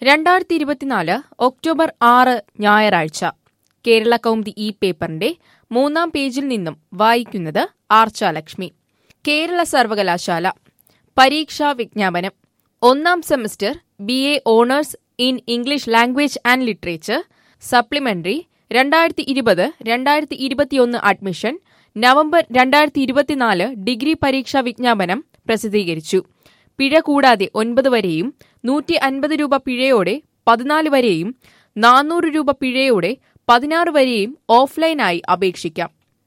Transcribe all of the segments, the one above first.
രണ്ടായിരത്തി ഇരുപത്തിനാല് ഒക്ടോബർ ആറ് ഞായറാഴ്ച കേരള കൗമുദി ഈ പേപ്പറിന്റെ മൂന്നാം പേജിൽ നിന്നും വായിക്കുന്നത് ആർച്ചാലക്ഷ്മി കേരള സർവകലാശാല പരീക്ഷാ വിജ്ഞാപനം ഒന്നാം semester B A honours in English language and literature supplementary രണ്ടായിരത്തി ഇരുപത് രണ്ടായിരത്തി ഇരുപത്തിയൊന്ന് അഡ്മിഷൻ നവംബർ രണ്ടായിരത്തി ഇരുപത്തിനാല് ഡിഗ്രി പരീക്ഷാ വിജ്ഞാപനം പ്രസിദ്ധീകരിച്ചു പിഴ കൂടാതെ ഒൻപത് വരെയും നൂറ്റി അൻപത് രൂപ പിഴയോടെ പതിനാല് വരെയും നാനൂറ് രൂപ പിഴയോടെ പതിനാറ് വരെയും ഓഫ്ലൈനായി അപേക്ഷിക്കാം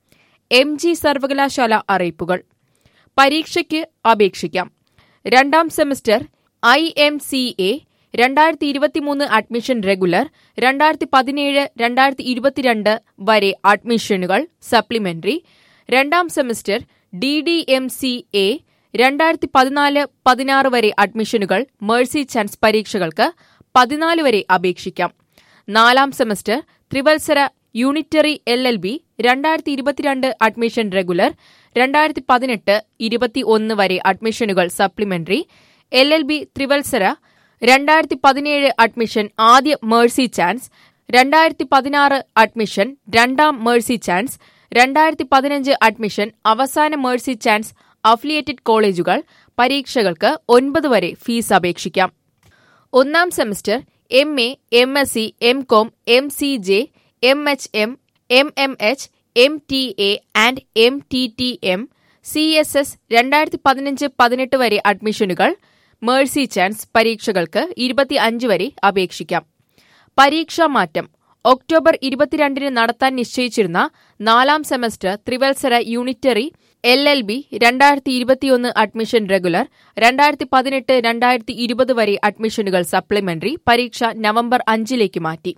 എം ജി സർവകലാശാല അറിയിപ്പുകൾ പരീക്ഷയ്ക്ക് അപേക്ഷിക്കാം രണ്ടാം semester I M C A രണ്ടായിരത്തി ഇരുപത്തിമൂന്ന് അഡ്മിഷൻ റെഗുലർ രണ്ടായിരത്തി പതിനേഴ് രണ്ടായിരത്തി ഇരുപത്തിരണ്ട് വരെ അഡ്മിഷനുകൾ സപ്ലിമെന്ററി രണ്ടാം semester D D M C A രണ്ടായിരത്തി പതിനാല് പതിനാറ് വരെ അഡ്മിഷനുകൾ മേഴ്സി ചാൻസ് പരീക്ഷകൾക്ക് പതിനാല് വരെ അപേക്ഷിക്കാം നാലാം സെമസ്റ്റർ ത്രിവത്സര യൂണിറ്ററി എൽ എൽ ബി രണ്ടായിരത്തി ഇരുപത്തിരണ്ട് അഡ്മിഷൻ റെഗുലർ രണ്ടായിരത്തി പതിനെട്ട് ഇരുപത്തി ഒന്ന് വരെ അഡ്മിഷനുകൾ സപ്ലിമെന്ററി എൽ എൽ ബി ത്രിവത്സര രണ്ടായിരത്തി പതിനേഴ് അഡ്മിഷൻ ആദ്യ മേഴ്സി ചാൻസ് രണ്ടായിരത്തി പതിനാറ് അഡ്മിഷൻ രണ്ടാം മേഴ്സി ചാൻസ് രണ്ടായിരത്തി പതിനഞ്ച് അഡ്മിഷൻ അവസാന മേഴ്സി ചാൻസ് അഫിലിയേറ്റഡ് കോളേജുകൾ പരീക്ഷകൾക്ക് ഒൻപത് വരെ ഫീസ് അപേക്ഷിക്കാം ഒന്നാം semester M A M S C M com M C J M H M M M H M T A and M T T M C S S രണ്ടായിരത്തി പതിനഞ്ച് പതിനെട്ട് വരെ അഡ്മിഷനുകൾ മേഴ്സി ചാൻസ് പരീക്ഷകൾക്ക് ഇരുപത്തി അഞ്ച് വരെ അപേക്ഷിക്കാം പരീക്ഷാ മാറ്റം ഒക്ടോബർ ഇരുപത്തിരണ്ടിന് നടത്താൻ നിശ്ചയിച്ചിരുന്ന നാലാം സെമസ്റ്റർ ത്രിവത്സര യൂണിറ്ററി എൽ എൽ ബി രണ്ടായിരത്തി ഇരുപത്തിയൊന്ന് അഡ്മിഷൻ റെഗുലർ രണ്ടായിരത്തി പതിനെട്ട് രണ്ടായിരത്തി ഇരുപത് വരെ അഡ്മിഷനുകൾ സപ്ലിമെന്ററി പരീക്ഷ നവംബർ അഞ്ചിലേക്ക് മാറ്റി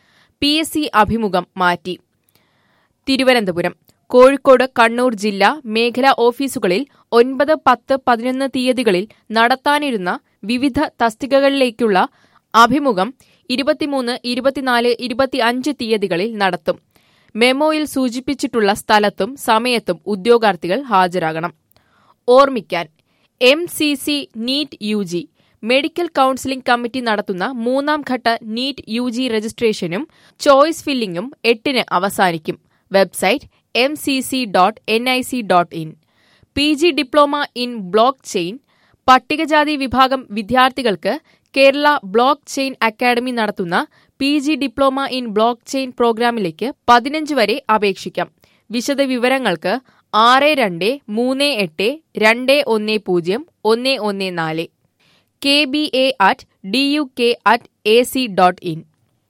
പി എസ് സി അഭിമുഖം മാറ്റി തിരുവനന്തപുരം കോഴിക്കോട് കണ്ണൂർ ജില്ലാ മേഖലാ ഓഫീസുകളിൽ ഒൻപത് പത്ത് പതിനൊന്ന് തീയതികളിൽ നടത്താനിരുന്ന വിവിധ തസ്തികകളിലേക്കുള്ള അഭിമുഖം ഇരുപത്തിമൂന്ന് ഇരുപത്തിനാല് ഇരുപത്തിയഞ്ച് തീയതികളിൽ നടത്തും മെമ്മോയിൽ സൂചിപ്പിച്ചിട്ടുള്ള സ്ഥലത്തും സമയത്തും ഉദ്യോഗാർത്ഥികൾ ഹാജരാകണം ഓർമ്മിക്കാൻ M C C NEET U G medical counselling committee നടത്തുന്ന മൂന്നാം ഘട്ട നീറ്റ് യു ജി രജിസ്ട്രേഷനും ചോയ്സ് ഫില്ലിംഗും എട്ടിന് അവസാനിക്കും website M C C dot N I C dot in P G diploma in blockchain പട്ടികജാതി വിഭാഗം വിദ്യാർത്ഥികൾക്ക് കേരള ബ്ലോക്ക് ചെയിൻ അക്കാദമി നടത്തുന്ന P G diploma in blockchain പ്രോഗ്രാമിലേക്ക് പതിനഞ്ച് വരെ അപേക്ഷിക്കാം വിശദ വിവരങ്ങൾക്ക് ആറ് രണ്ട് മൂന്ന് എട്ട് രണ്ട് ഒന്ന് പൂജ്യം ഒന്ന് ഒന്ന് നാല് K B A at D U K at A C dot in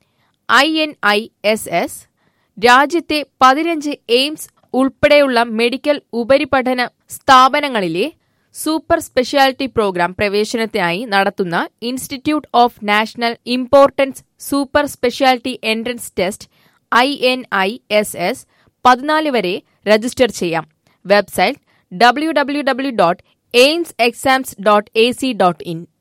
I N I S S രാജ്യത്തെ പതിനഞ്ച് എയിംസ് ഉൾപ്പെടെയുള്ള മെഡിക്കൽ ഉപരിപഠന സ്ഥാപനങ്ങളിലെ സൂപ്പർ സ്പെഷ്യാലിറ്റി പ്രോഗ്രാം പ്രവേശനത്തിനായി നടത്തുന്ന Institute of National Importance super speciality entrance test I N I S S പതിനാല് വരെ register ചെയ്യാം website W W W dot AIIMS exams dot A C dot in